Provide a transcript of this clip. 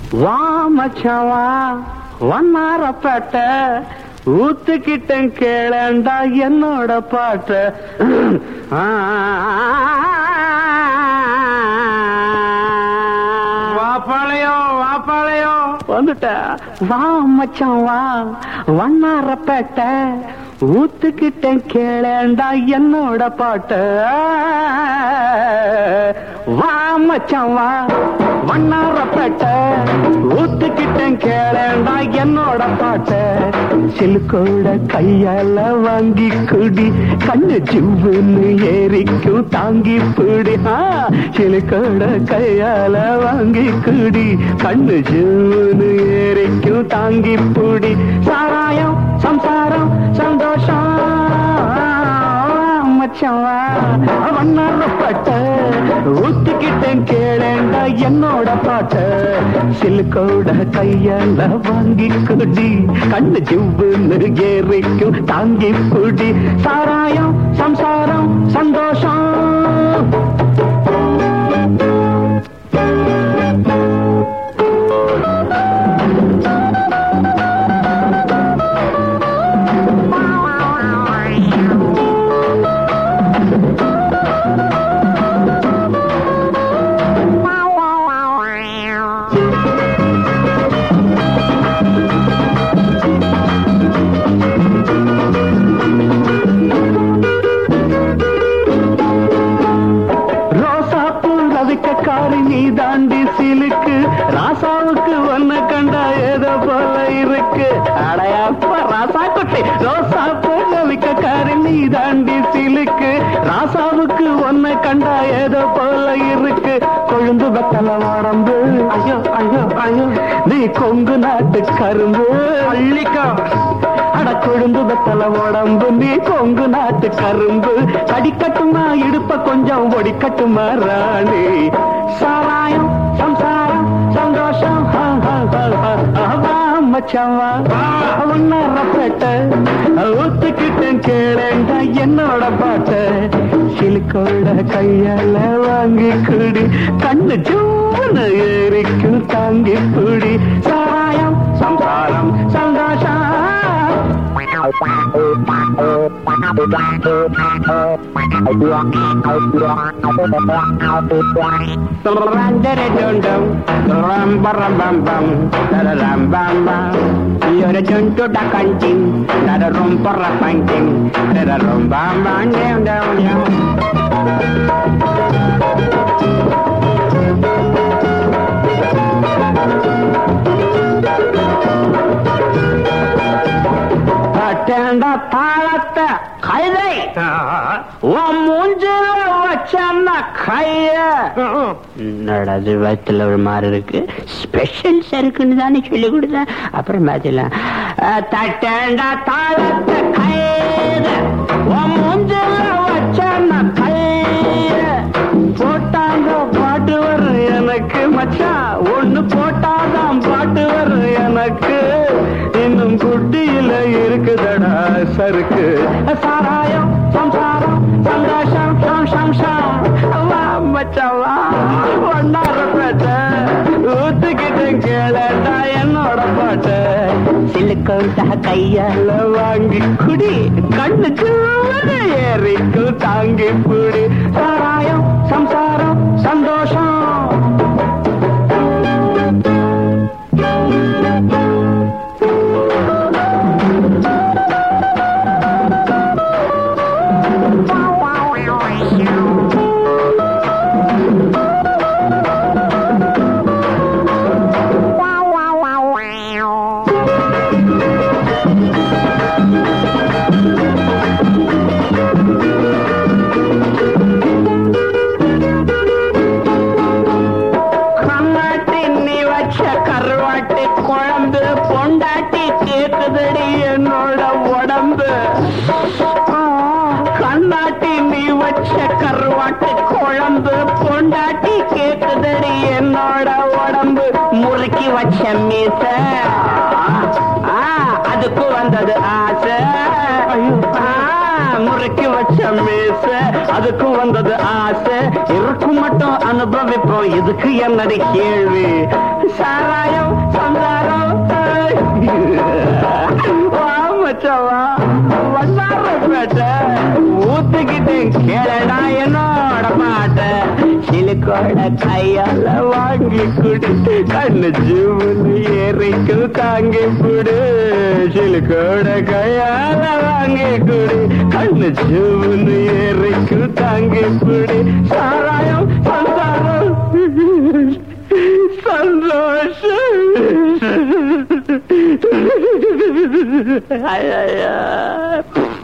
வா மச்சான் வா வண்ணாரப்பேட்ட ஊத்துக்கிட்டேன் கேளண்டா என்னோட பாட்ட வாப்பாளையம் வாப்பாளையம் வந்துட்ட வா மச்சான் வா வண்ணாரப்பேட்ட ஊத்துக்கிட்டேன் கேளேண்டா என்னோட பாட்ட வா மச்சான் வா வண்ணாரப்பேட்ட ஊத்துக்கிட்டேன் கேளேண்டா என்னோட பாட்ட சிலுக்கோட கையால வாங்கி குடி கண்ணு ஜிவ்வுன்னு ஏறிக்கும் தாங்கி பிடி ஆ, சிலுக்கோட கையால வாங்கி குடி கண்ணு ஜிவ்வுன்னு ஏறிக்கும் தாங்கி பிடி சாராயம் சம்சாரம் சந்தோஷம் மச்சவா வண்ணாரப்பட்ட ஊத்திக்கிட்டேன் கேளேண்டா என்னோட பாட்ட சிலுக்கோட கையால வாங்கி குடி கண்ணு ஜிவ்வுன்னு ஏறிக்கும் தாங்கி குடி சாராயம் சம்சாரம் சந்தோஷம் ரோசாப்பூ ரவிக்கக்காரி நீ தாண்டி சிலுக்கு ராசாவுக்கு ஒன்ன கண்டா ஏதோ போல இருக்கு அடையாப்ப ராசா குட்டி ரோசாப்பூ ரவிக்கக்காரி நீ தாண்டி சிலுக்கு ராசாவுக்கு ஒன்ன கண்டா ஏதோ போல இருக்கு கொழுந்து வெத்தல உடம்பு ஐயோ ஐயோ ஐயோ நீ கொங்கு நாட்டு கரும்பு அள்ளிக்கா அட கொழுந்து வெத்தல உடம்பு நீ கொங்கு நாட்டு கரும்பு கடிக்கட்டுமா இடுப்ப கொஞ்சம் ஒடிக்கட்டுமா ராணி சாராயம் சம்சாரம் சந்தோஷம் ஹா, ஹா, ஹா, ஹா. ஆவா, மச்சான் வா உன்னரப்பேட்ட ஊத்துக்கிட்டேன் கேளேண்டா என்னோட பாட்ட சிலுக்கோட கையால வாங்கி குடி கண்ணு ஜூன்னு ஏறிக்கும் தாங்கி புடி சாராயம் சம்சாரம் சந்தோஷம் Randaradundum, rambarambambam, dararambambam. You're a junto da canting, dararumparrapanting, dararumbambam, down, down, down. அட்டேண்ட தாளத்தை கைதை உன் மூஞ்சில வச்சன்னா கைய நடது வயத்துல ஒரு மாதிரி இருக்கு ஸ்பெஷல் சருக்குன்னு தானே சொல்லி கொடுத்தேன் அப்புறம் மாத்திடலாம் தட்டேண்டா தாளத்தை கைத உன் மூஞ்சில வச்சன்னா கைய போட்டாங்க பாட்டு வரும் எனக்கு மச்சான் ஒண்ணு போட்டாதான் பாட்டு வரும் எனக்கு இன்னும் குட்டியில இருக்குதடா சருக்கு சாராயம் சம்சாரம் சந்தோஷம் ஷம் ஷம் ஷம் வா மச்சான் வா ஒன்னார பேட்ட ஊத்துக்கிட்டேன் கேளடா என்னோட பாட்ட சிலுக்கோட்டா கையால வாங்கி குடி கண்ணு சூடு ஏறிக்கு தாங்கி புடி சாராயம் சம்சாரம் சந்தோஷம் கம்மாட்டி நீ வச்ச கருவாட்டி குழம்பு பொண்டாட்டி கேக்குதடி என்னோட உடம்பு கண்ணாட்டி நீ வச்ச கருவாட்டி குழம்பு பொண்டாட்டி கேக்குதடி என்னோட உடம்பு முறுக்கி வச்ச மீச ஆ, அதுக்கு வந்தது ஆசை ஆ, முறுக்கி வச்ச மீச அதுக்கு வந்தது ஆசை இருக்கு கும்மட்டும் அனுபவிப்போம் இதுக்கு என்னடி கேள்வி சாராயம் சந்தாரம் வா மச்சவா வண்ணாரப்பேட்டை ஊத்துக்கிட்டேன் கேளடா என்னோட மாட்ட சிலுக்கோட கையால வாங்கி குடி கண்ணு ஜூன்னு ஏறிக்கு தாங்கி புடு சிலுக்கோட கையால வாங்கி குடி கண்ணு ஜூன்னு ஏறிக்கு தாங்கி புடி சாராயம் சந்தாரம் சந்தோஷம் ஐயா